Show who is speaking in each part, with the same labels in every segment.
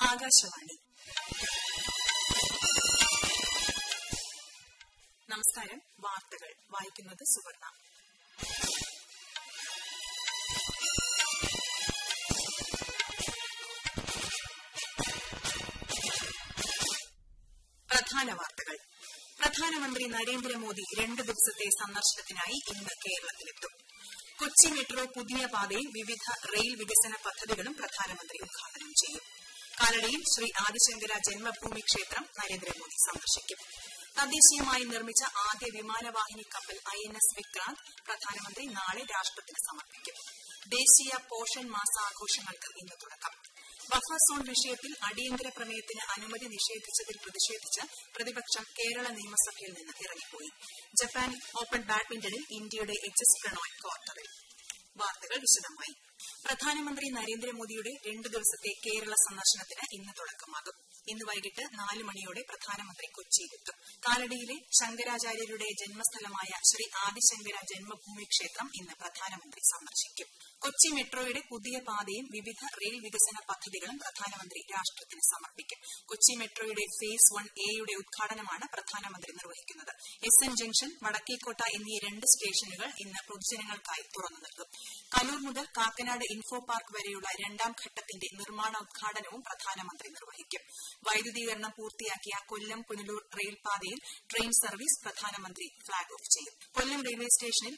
Speaker 1: ആകാശവാണി നമസ്കാരം വാർത്തകൾ വായിക്കുന്നത് സുവർണ പ്രധാന വാർത്തകൾ പ്രധാനമന്ത്രി നരേന്ദ്രമോദി രണ്ട് ദിവസത്തെ സന്ദർശനത്തിനായി ഇന്ന് കേരളത്തിലെത്തും കൊച്ചി മെട്രോ പുതിയ പാതയിൽ വിവിധ റെയിൽ വികസന പദ്ധതികളും പ്രധാനമന്ത്രി ഉദ്ഘാടനം ചെയ്യും കാലടിയിൽ ശ്രീ ആദിശങ്കര ജന്മഭൂമി ക്ഷേത്രം നരേന്ദ്രമോദി സന്ദർശിക്കും തദ്ദേശീയമായി നിർമ്മിച്ച ആദ്യ വിമാനവാഹിനി കപ്പൽ ഐ എൻ എസ് വിക്രാന്ത് പ്രധാനമന്ത്രി നാളെ രാഷ്ട്രത്തിന് സമർപ്പിക്കും ദേശീയ പോഷൺ മാസാഘോഷങ്ങൾക്ക് ഇന്ന് തുടക്കം ബഫർ സോൺ വിഷയത്തിൽ അടിയന്തര പ്രമേയത്തിന് അനുമതി നിഷേധിച്ചതിൽ പ്രതിഷേധിച്ച് പ്രതിപക്ഷം കേരള നിയമസഭയിൽ നിന്ന് ഇറങ്ങിപ്പോയി ജപ്പാൻ ഓപ്പൺ ബാഡ്മിന്റണിൽ ഇന്ത്യയുടെ എച്ച് എസ് പ്രണോയ് ക്വാർട്ടറിൽ വാർത്തകൾ വിശദമായി പ്രധാനമന്ത്രി നരേന്ദ്രമോദിയുടെ രണ്ടു ദിവസത്തെ കേരള സന്ദർശനത്തിന് ഇന്ന് തുടക്കമാകും ഇന്ന് വൈകിട്ട് നാല് മണിയോടെ പ്രധാനമന്ത്രി കൊച്ചിയിലെത്തും കാലടിയിലെ ശങ്കരാചാര്യരുടെ ജന്മസ്ഥലമായ ശ്രീ ആദിശങ്കര ജന്മഭൂമി ക്ഷേത്രം ഇന്ന് പ്രധാനമന്ത്രി സന്ദർശിക്കും കൊച്ചി മെട്രോയുടെ പുതിയ പാതയും വിവിധ റെയിൽ വികസന പദ്ധതികളും പ്രധാനമന്ത്രി രാഷ്ട്രത്തിന് സമർപ്പിക്കും കൊച്ചി മെട്രോയുടെ ഫേസ് വൺ എയുടെ ഉദ്ഘാടനമാണ് പ്രധാനമന്ത്രി നിർവഹിക്കുന്നത് എസ് എൻ ജംഗ്ഷൻ വടക്കേക്കോട്ട എന്നീ രണ്ട് സ്റ്റേഷനുകൾ ഇന്ന് പൊതുജനങ്ങൾക്കായി തുറന്നു നൽകും കലൂർ മുതൽ കാക്കനാട് ഇൻഫോ പാർക്ക് വരെയുള്ള രണ്ടാം ഘട്ടത്തിന്റെ നിർമ്മാണോദ്ഘാടനവും പ്രധാനമന്ത്രി നിർവഹിക്കും വൈദ്യുതീകരണം പൂർത്തിയാക്കിയ കൊല്ലം പുനലൂർ റെയിൽപാതയിൽ ട്രെയിൻ സർവീസ് പ്രധാനമന്ത്രി ഫ്ളാഗ് ഓഫ് ചെയ്യും കൊല്ലം റെയിൽവേ സ്റ്റേഷനിൽ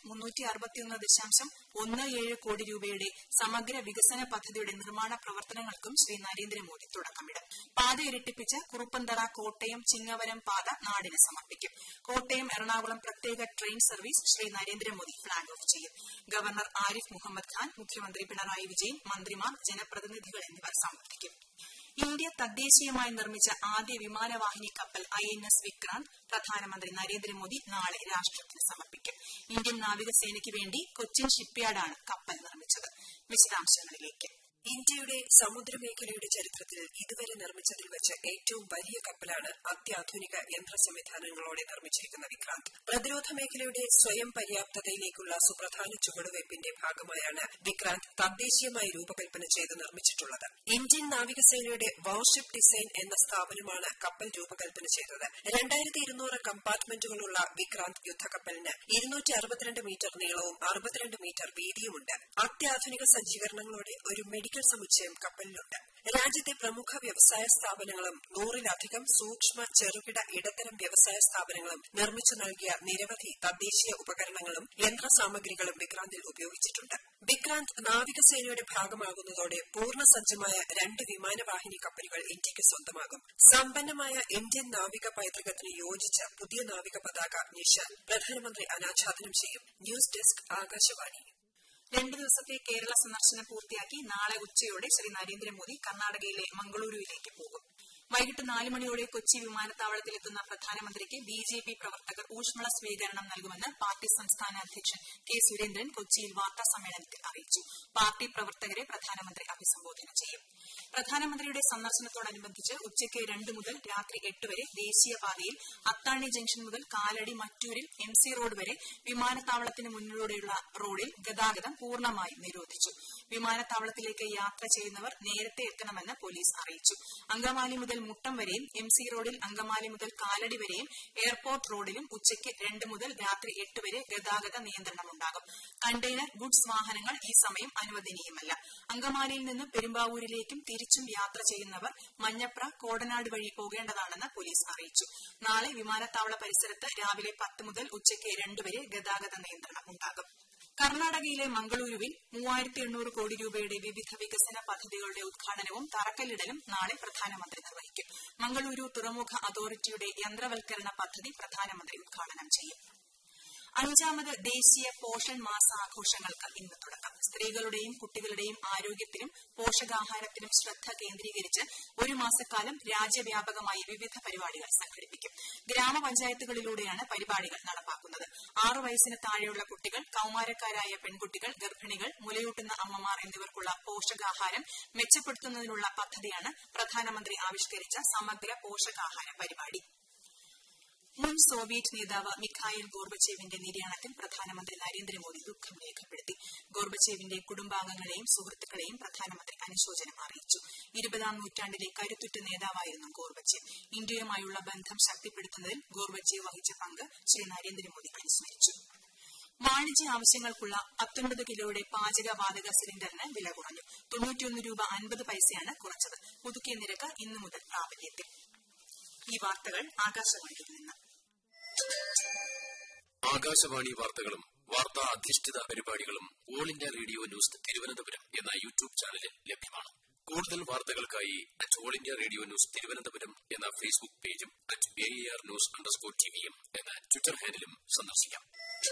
Speaker 1: ഒന്ന് ഏഴ് കോടി രൂപയുടെ സമഗ്ര വികസന പദ്ധതിയുടെ നിർമ്മാണ പ്രവർത്തനങ്ങൾക്കും ശ്രീ നരേന്ദ്രമോദി തുടക്കമിടും പാത ഇരട്ടിപ്പിച്ച് കുറുപ്പന്തറ കോട്ടയം ചിങ്ങവരം പാത നാടിന് സമർപ്പിക്കും കോട്ടയം എറണാകുളം പ്രത്യേക train service Shri Narendra Modi flag off ചെയ്യും ഗവർണർ ആരിഫ് മുഹമ്മദ് ഖാൻ മുഖ്യമന്ത്രി പിണറായി വിജയൻ മന്ത്രിമാർ ജനപ്രതിനിധികൾ എന്നിവർ സംബന്ധിക്കും ഇന്ത്യ തദ്ദേശീയമായി നിർമ്മിച്ച ആദ്യ വിമാനവാഹിനി കപ്പൽ ഐ എൻ എസ് വിക്രാന്ത് പ്രധാനമന്ത്രി നരേന്ദ്രമോദി നാളെ രാഷ്ട്രത്തിന് സമർപ്പിക്കും ഇന്ത്യൻ നാവികസേനയ്ക്ക് വേണ്ടി കൊച്ചിൻ ഷിപ്പ്യാർഡാണ് കപ്പൽ നിർമ്മിച്ചത് വിശദാംശങ്ങളിലേക്ക്
Speaker 2: ഇന്ത്യയുടെ സമുദ്രമേഖലയുടെ ചരിത്രത്തിൽ ഇതുവരെ നിർമ്മിച്ചതിൽ വെച്ച് ഏറ്റവും വലിയ കപ്പലാണ് അത്യാധുനിക യന്ത്ര സംവിധാനങ്ങളോടെ നിർമ്മിച്ചിരിക്കുന്ന വിക്രാന്ത് പ്രതിരോധ മേഖലയുടെ സ്വയം പര്യാപ്തതയിലേക്കുള്ള സുപ്രധാന ചുവടുവയ്പിന്റെ ഭാഗമായാണ് വിക്രാന്ത് തദ്ദേശീയമായി രൂപകൽപ്പന ചെയ്ത് നിർമ്മിച്ചിട്ടുള്ളത് ഇന്ത്യൻ നാവികസേനയുടെ വാർഷിപ്പ് ഡിസൈൻ എന്ന സ്ഥാപനമാണ് കപ്പൽ രൂപകൽപ്പന ചെയ്തത് രണ്ടായിരത്തി ഇരുന്നൂറ് കമ്പാർട്ട്മെന്റുകളുള്ള വിക്രാന്ത് യുദ്ധക്കപ്പലിന് ഇരുന്നൂറ്റി അറുപത്തിരണ്ട് മീറ്റർ നീളവും അറുപത്തിരണ്ട് മീറ്റർ വീതിയുമുണ്ട് അത്യാധുനിക സജ്ജീകരണങ്ങളോടെ ഒരു മെഡിക്കൽ സമുച്ചയം കപ്പലിലുണ്ട് രാജ്യത്തെ പ്രമുഖ വ്യവസായ സ്ഥാപനങ്ങളും നൂറിലധികം സൂക്ഷ്മ ചെറുകിട ഇടത്തരം വ്യവസായ സ്ഥാപനങ്ങളും നിർമ്മിച്ചു നൽകിയ നിരവധി തദ്ദേശീയ ഉപകരണങ്ങളും യന്ത്രസാമഗ്രികളും വിക്രാന്തിൽ ഉപയോഗിച്ചിട്ടുണ്ട് വിക്രാന്ത് നാവികസേനയുടെ ഭാഗമാകുന്നതോടെ പൂർണ്ണസജ്ജമായ രണ്ട് വിമാനവാഹിനി കപ്പലുകൾ ഇന്ത്യയ്ക്ക് സ്വന്തമാകും സമ്പന്നമായ ഇന്ത്യൻ നാവിക പൈതൃകത്തിന് യോജിച്ച പുതിയ നാവിക പതാക നിഷാൻ പ്രധാനമന്ത്രി അനാച്ഛാദനം ചെയ്യും ന്യൂസ് ഡെസ്ക് ആകാശവാണി
Speaker 1: രണ്ടു ദിവസത്തെ കേരള സന്ദർശനം പൂർത്തിയാക്കി നാളെ ഉച്ചയോടെ ശ്രീ നരേന്ദ്രമോദി കർണാടകയിലെ മംഗളൂരുവിലേക്ക് പോകും വൈകിട്ട് നാല് മണിയോടെ കൊച്ചി വിമാനത്താവളത്തിലെത്തുന്ന പ്രധാനമന്ത്രിക്ക് ബി ജെ പി പ്രവർത്തകർ ഊഷ്മള സ്വീകരണം നൽകുമെന്ന് പാർട്ടി സംസ്ഥാന അധ്യക്ഷൻ കെ സുരേന്ദ്രൻ കൊച്ചിയിൽ വാർത്താ സമ്മേളനത്തിൽ അറിയിച്ചു പാർട്ടി പ്രവർത്തകരെ പ്രധാനമന്ത്രി അഭിസംബോധന ചെയ്യും പ്രധാനമന്ത്രിയുടെ സന്ദർശനത്തോടനുബന്ധിച്ച് ഉച്ചയ്ക്ക് രണ്ട് മുതൽ രാത്രി എട്ട് വരെ ദേശീയപാതയിൽ അത്താണി ജംഗ്ഷൻ മുതൽ കാലടി മറ്റൂരിൽ എം സി റോഡ് വരെ വിമാനത്താവളത്തിന് മുന്നിലൂടെയുള്ള റോഡിൽ ഗതാഗതം പൂർണ്ണമായും നിരോധിച്ചു വിമാനത്താവളത്തിലേക്ക് യാത്ര ചെയ്യുന്നവർ നേരത്തെ എത്തണമെന്ന് പോലീസ് അറിയിച്ചു അങ്കമാലി മുതൽ മുട്ടം വരെയും എം സി റോഡിൽ അങ്കമാലി മുതൽ കാലടി വരെയും എയർപോർട്ട് റോഡിലും ഉച്ചയ്ക്ക് രണ്ട് മുതൽ രാത്രി എട്ട് വരെ ഗതാഗത നിയന്ത്രണമുണ്ടാകും കണ്ടെയ്നർ ഗുഡ്സ് വാഹനങ്ങൾ ഈ സമയം അനുവദനീയമല്ല അങ്കമാലിയിൽ നിന്ന് പെരുമ്പാവൂരിലേക്കും തിരിച്ചും യാത്ര ചെയ്യുന്നവർ മഞ്ഞപ്ര കോടനാട് വഴി പോകേണ്ടതാണെന്ന് പോലീസ് അറിയിച്ചു നാളെ വിമാനത്താവള പരിസരത്ത് രാവിലെ പത്ത് മുതൽ ഉച്ചയ്ക്ക് രണ്ട് വരെ ഗതാഗത നിയന്ത്രണം ഉണ്ടാകും കർണാടകയിലെ മംഗളൂരുവിൽ മൂവായിരത്തി എണ്ണൂറ് കോടി രൂപയുടെ വിവിധ വികസന പദ്ധതികളുടെ ഉദ്ഘാടനവും തറക്കല്ലിടലും നാളെ പ്രധാനമന്ത്രി നിർവഹിക്കും മംഗളൂരു തുറമുഖ അതോറിറ്റിയുടെ യന്ത്രവൽക്കരണ പദ്ധതി പ്രധാനമന്ത്രി ഉദ്ഘാടനം ചെയ്യും അഞ്ചാമത് ദേശീയ പോഷൺ മാസ ആഘോഷങ്ങൾക്ക് ഇന്ന് തുടക്കം സ്ത്രീകളുടെയും കുട്ടികളുടെയും ആരോഗ്യത്തിനും പോഷകാഹാരത്തിനും ശ്രദ്ധ കേന്ദ്രീകരിച്ച് ഒരു മാസക്കാലം രാജ്യവ്യാപകമായി വിവിധ പരിപാടികൾ സംഘടിപ്പിക്കും ഗ്രാമപഞ്ചായത്തുകളിലൂടെയാണ് പരിപാടികൾ നടപ്പാക്കുന്നത് ആറു വയസ്സിന് താഴെയുള്ള കുട്ടികൾ കൌമാരക്കാരായ പെൺകുട്ടികൾ ഗർഭിണികൾ മുലയൂട്ടുന്ന അമ്മമാർ എന്നിവർക്കുള്ള പോഷകാഹാരം മെച്ചപ്പെടുത്തുന്നതിനുള്ള പദ്ധതിയാണ് പ്രധാനമന്ത്രി ആവിഷ്കരിച്ച സമഗ്ര പോഷകാഹാര പരിപാടി മുൻ സോവിയറ്റ് നേതാവ് മിഖായിൽ ഗോർബച്ചേവിന്റെ നിര്യാണത്തിൽ പ്രധാനമന്ത്രി നരേന്ദ്രമോദി ദുഃഖം രേഖപ്പെടുത്തി ഗോർബച്ചേവിന്റെ കുടുംബാംഗങ്ങളെയും സുഹൃത്തുക്കളെയും പ്രധാനമന്ത്രി അനുശോചനം അറിയിച്ചു ഇരുപതാം നൂറ്റാണ്ടിലെ കരുത്തുറ്റ നേതാവായിരുന്നു ഗോർബച്ചേവ് ഇന്ത്യയുമായുള്ള ബന്ധം ശക്തിപ്പെടുത്തുന്നതിൽ ഗോർബച്ചേവ് വഹിച്ച പങ്ക് ശ്രീ നരേന്ദ്രമോദി അനുസ്മരിച്ചു വാണിജ്യ ആവശ്യങ്ങൾക്കുള്ള പത്തൊൻപത് കിലോയുടെ പാചകവാതക സിലിണ്ടറിന് വില കുറഞ്ഞു തൊണ്ണൂറ്റിയൊന്ന് രൂപ അൻപത് പൈസയാണ് കുറച്ചത് പുതുക്കിയ നിരക്ക് ഇന്നു മുതൽ പ്രാബല്യത്തിൽ ഈ വാർത്തകൾ ആകാശവാണിയിൽ നിന്ന്
Speaker 3: ആകാശവാണി വാർത്തകളും വാർത്താ അധിഷ്ഠിത പരിപാടികളും all India radio news Thiruvananthapuram എന്ന യൂട്യൂബ് ചാനലിൽ ലഭ്യമാണ് കൂടുതൽ വാർത്തകൾക്കായി at all India radio news Thiruvananthapuram എന്ന ഫേസ്ബുക്ക് പേജും at A R news underscore ടിവിയും എന്ന ട്വിറ്റർ ഹാൻഡിലും സന്ദർശിക്കാം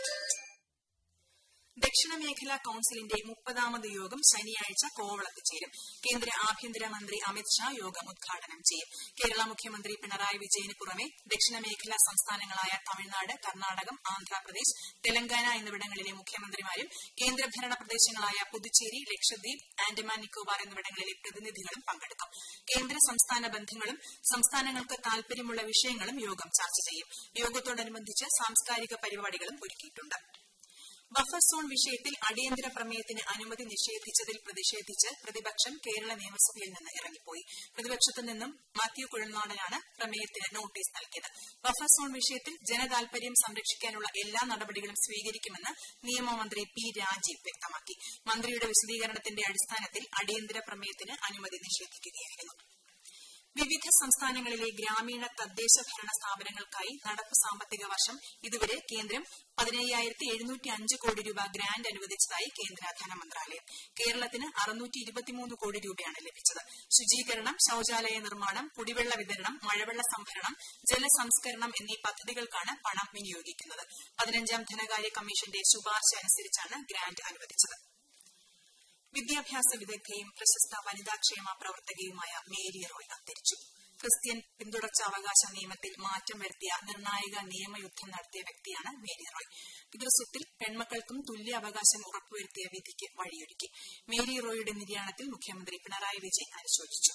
Speaker 1: ദക്ഷിണ മേഖലാ കൌൺസിലിന്റെ മുപ്പതാമത് യോഗം ശനിയാഴ്ച കോവളത്ത് ചേരും കേന്ദ്ര ആഭ്യന്തരമന്ത്രി അമിത്ഷാ യോഗം ഉദ്ഘാടനം ചെയ്യും കേരള മുഖ്യമന്ത്രി പിണറായി വിജയന് പുറമെ ദക്ഷിണ മേഖലാ സംസ്ഥാനങ്ങളായ തമിഴ്നാട് കർണാടകം ആന്ധ്രാപ്രദേശ് തെലങ്കാന എന്നിവിടങ്ങളിലെ മുഖ്യമന്ത്രിമാരും കേന്ദ്രഭരണ പ്രദേശങ്ങളായ പുതുച്ചേരി ലക്ഷദ്വീപ് ആൻഡമാൻ നിക്കോബാർ എന്നിവിടങ്ങളിലെ പ്രതിനിധികളും പങ്കെടുക്കും കേന്ദ്ര സംസ്ഥാന ബന്ധങ്ങളും സംസ്ഥാനങ്ങൾക്ക് താൽപര്യമുള്ള വിഷയങ്ങളും യോഗം ചർച്ച ചെയ്യും യോഗത്തോടനുബന്ധിച്ച് സാംസ്കാരിക പരിപാടികളും ഒരുക്കിയിട്ടുണ്ട് ബഫർ സോൺ വിഷയത്തിൽ അടിയന്തര പ്രമേയത്തിന് അനുമതി നിഷേധിച്ചതിൽ പ്രതിഷേധിച്ച് പ്രതിപക്ഷം കേരള നിയമസഭയിൽ നിന്ന് ഇറങ്ങിപ്പോയി പ്രതിപക്ഷത്തു നിന്നും മാത്യു കുഴൽനാടനാണ് പ്രമേയത്തിന് നോട്ടീസ് നൽകിയത് ബഫർ സോൺ വിഷയത്തിൽ ജനതാൽപര്യം സംരക്ഷിക്കാനുള്ള എല്ലാ നടപടികളും സ്വീകരിക്കുമെന്ന് നിയമമന്ത്രി പി രാജീവ് വ്യക്തമാക്കി മന്ത്രിയുടെ വിശദീകരണത്തിന്റെ അടിസ്ഥാനത്തിൽ അടിയന്തര പ്രമേയത്തിന് അനുമതി നിഷേധിക്കുകയായിരുന്നു വിവിധ സംസ്ഥാനങ്ങളിലെ ഗ്രാമീണ തദ്ദേശ ഭരണ സ്ഥാപനങ്ങൾക്കായി നടപ്പ് സാമ്പത്തിക വർഷം ഇതുവരെ കേന്ദ്രം പതിനയ്യായിരത്തി എഴുന്നൂറ്റി അഞ്ച് കോടി രൂപ ഗ്രാന്റ് അനുവദിച്ചതായി കേന്ദ്ര ധനമന്ത്രാലയം കേരളത്തിന് അറുന്നൂറ്റി ഇരുപത്തിമൂന്ന് കോടി രൂപയാണ് ലഭിച്ചത് ശുചീകരണം ശൌചാലയ നിർമ്മാണം കുടിവെള്ള വിതരണം മഴവെള്ള സംഭരണം ജലസംസ്കരണം എന്നീ പദ്ധതികൾക്കാണ് പണം വിനിയോഗിക്കുന്നത് പതിനഞ്ചാം ധനകാര്യ കമ്മീഷന്റെ ശുപാർശ അനുസരിച്ചാണ് ഗ്രാന്റ് അനുവദിച്ചത് വിദ്യാഭ്യാസ വിദഗ്ധയും പ്രശസ്ത വനിതാക്ഷേമ പ്രവർത്തകയുമായ മേരി റോയ് അന്തരിച്ചു ക്രിസ്ത്യൻ പിന്തുടർച്ചാവകാശ നിയമത്തിൽ മാറ്റം വരുത്തിയ നിർണായക നിയമയുദ്ധം നടത്തിയ വ്യക്തിയാണ് മേരി റോയ് പിതൃസ്വത്തിൽ പെൺമക്കൾക്കും തുല്യ അവകാശം ഉറപ്പുവരുത്തിയ വിധിക്ക് വഴിയൊരുക്കി മേരി റോയുടെ നിര്യാണത്തിൽ മുഖ്യമന്ത്രി പിണറായി വിജയൻ അനുശോചിച്ചു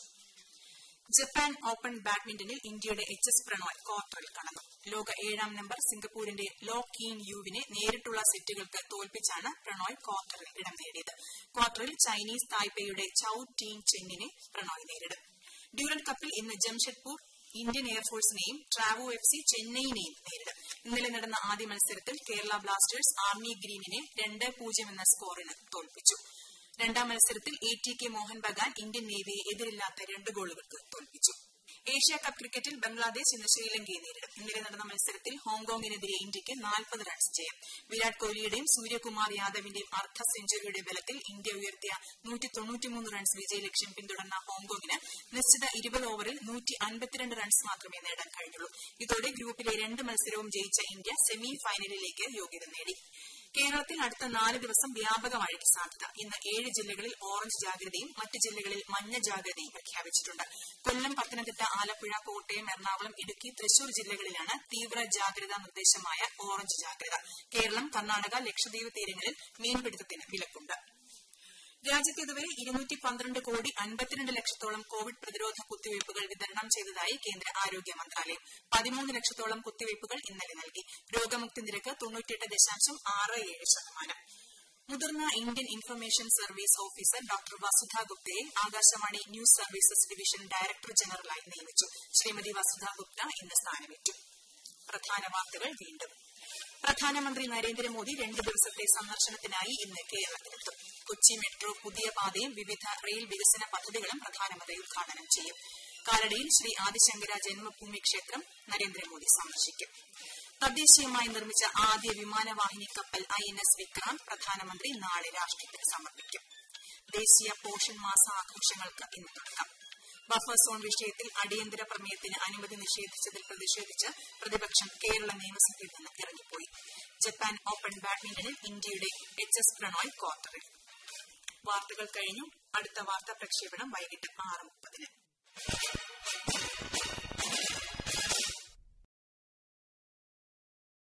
Speaker 1: ജപ്പാൻ ഓപ്പൺ ബാഡ്മിന്റണിൽ ഇന്ത്യയുടെ എച്ച് എസ് പ്രണോയ് ക്വാർട്ടറിൽ കടന്നു ലോക ഏഴാം നമ്പർ സിംഗപ്പൂരിന്റെ ലോ കീൻ യുവിനെ നേരിട്ടുള്ള സെറ്റുകൾക്ക് തോൽപ്പിച്ചാണ് പ്രണോയ് ക്വാർട്ടറിൽ ഇടം നേടിയത് ക്വാർട്ടറിൽ ചൈനീസ് തായ്പേയുടെ ചൌ ടീൻ ചെന്നിനെ പ്രണോയ് നേരിടും ഡ്യൂറൻ കപ്പിൽ ഇന്ന് ജംഷഡ്പൂർ ഇന്ത്യൻ എയർഫോഴ്സിനെയും ട്രാവോ എഫ് സി ചെന്നൈയിനെയും നേരിടും ഇന്നലെ നടന്ന ആദ്യ മത്സരത്തിൽ കേരള ബ്ലാസ്റ്റേഴ്സ് ആർമി ഗ്രീനിനെ രണ്ട് പൂജ്യം എന്ന സ്കോറിന് തോൽപ്പിച്ചു രണ്ടാം മത്സരത്തിൽ A T K Mohun Bagan Indian നേവിയെ എതിരില്ലാത്ത രണ്ട് ഗോളുകൾക്ക് തോൽപ്പിച്ചു ഏഷ്യ കപ്പ് ക്രിക്കറ്റിൽ ബംഗ്ലാദേശ് ഇന്ന് ശ്രീലങ്കയെ നേരിടും ഇന്നലെ നടന്ന മത്സരത്തിൽ ഹോങ്കോങ്ങിനെതിരെ ഇന്ത്യയ്ക്ക് നാൽപ്പത് റൺസ് ജയം വിരാട് കോഹ്ലിയുടെയും സൂര്യകുമാർ യാദവിന്റെയും അർദ്ധ സെഞ്ചുറിയുടെ ബലത്തിൽ ഇന്ത്യ ഉയർത്തിയ റൺസ് വിജയലക്ഷ്യം പിന്തുടർന്ന ഹോങ്കോങ്ങിന് നിശ്ചിത ഇരുപത് ഓവറിൽ റൺസ് മാത്രമേ നേടാൻ കഴിഞ്ഞുള്ളൂ ഇതോടെ ഗ്രൂപ്പിലെ രണ്ട് മത്സരവും ജയിച്ച ഇന്ത്യ സെമി ഫൈനലിലേക്ക് യോഗ്യത നേടി കേരളത്തിൽ അടുത്ത നാല് ദിവസം വ്യാപക മഴയ്ക്ക് സാധ്യത ഇന്ന് ഏഴ് ജില്ലകളിൽ ഓറഞ്ച് ജാഗ്രതയും മറ്റ് ജില്ലകളിൽ മഞ്ഞ ജാഗ്രതയും പ്രഖ്യാപിച്ചിട്ടുണ്ട് കൊല്ലം പത്തനംതിട്ട ആലപ്പുഴ കോട്ടയം എറണാകുളം ഇടുക്കി തൃശൂർ ജില്ലകളിലാണ് തീവ്ര ജാഗ്രതാ നിർദ്ദേശമായ ഓറഞ്ച് ജാഗ്രത കേരളം കർണാടക ലക്ഷദ്വീപ് തീരങ്ങളിൽ മീൻപിടുത്തത്തിന് വിലക്കുണ്ട് രാജ്യത്ത് ഇതുവരെ ഇരുന്നൂറ്റി പന്ത്രണ്ട് കോടി അൻപത്തിരണ്ട് ലക്ഷത്തോളം കോവിഡ് പ്രതിരോധ കുത്തിവയ്പ്പുകൾ വിതരണം ചെയ്തതായി കേന്ദ്ര ആരോഗ്യ മന്ത്രാലയം പതിമൂന്ന് ലക്ഷത്തോളം കുത്തിവയ്പ്പുകൾ ഇന്നലെ നൽകി രോഗമുക്തി നിരക്ക് തൊണ്ണൂറ്റിയെട്ട് ദശാംശം ആറ് ഏഴ് ശതമാനം മുതിർന്ന Indian information service officer doctor Vasudha ഗുപ്തയെ Akashvani news services division director ജനറലായി നിയമിച്ചു ശ്രീമതി വസുധ ഗുപ്ത ഇന്ന് സ്ഥാനമേറ്റു പ്രധാന വാർത്തകൾ വീണ്ടും പ്രധാനമന്ത്രി നരേന്ദ്രമോദി രണ്ട് ദിവസത്തെ സന്ദർശനത്തിനായി ഇന്ന് കേരളത്തിലെത്തും കൊച്ചി മെട്രോ പുതിയ പാതയും വിവിധ റെയിൽ വികസന പദ്ധതികളും പ്രധാനമന്ത്രി ഉദ്ഘാടനം ചെയ്യും കാലടിയിൽ ശ്രീ ആദിശങ്കര ജന്മഭൂമി ക്ഷേത്രം നരേന്ദ്രമോദി സന്ദർശിക്കും തദ്ദേശീയമായി നിർമ്മിച്ച ആദ്യ വിമാനവാഹിനി കപ്പൽ ഐ എൻ എസ് വിക്രാന്ത് പ്രധാനമന്ത്രി നാളെ രാഷ്ട്രത്തിന് സമർപ്പിക്കും ദേശീയ പോഷൻ മാസ ആഘോഷങ്ങൾക്ക് ഇന്ന് തുടക്കം ബഫർ സോൺ വിഷയത്തിൽ അടിയന്തര പ്രമേയത്തിന് അനുമതി നിഷേധിച്ചതിൽ പ്രതിഷേധിച്ച് പ്രതിപക്ഷം കേരള നിയമസഭയിൽ നിന്ന് ഇറങ്ങിപ്പോയി ജപ്പാൻ ഓപ്പൺ ബാഡ്മിന്റണിൽ ഇന്ത്യയുടെ എച്ച് എസ് പ്രണോയ് ക്വാർട്ടറിൽ വാർത്തകൾ കഴിഞ്ഞു അടുത്ത വാർത്താ പ്രക്ഷേപണം വൈകിട്ട് ആറ് മുപ്പതിന്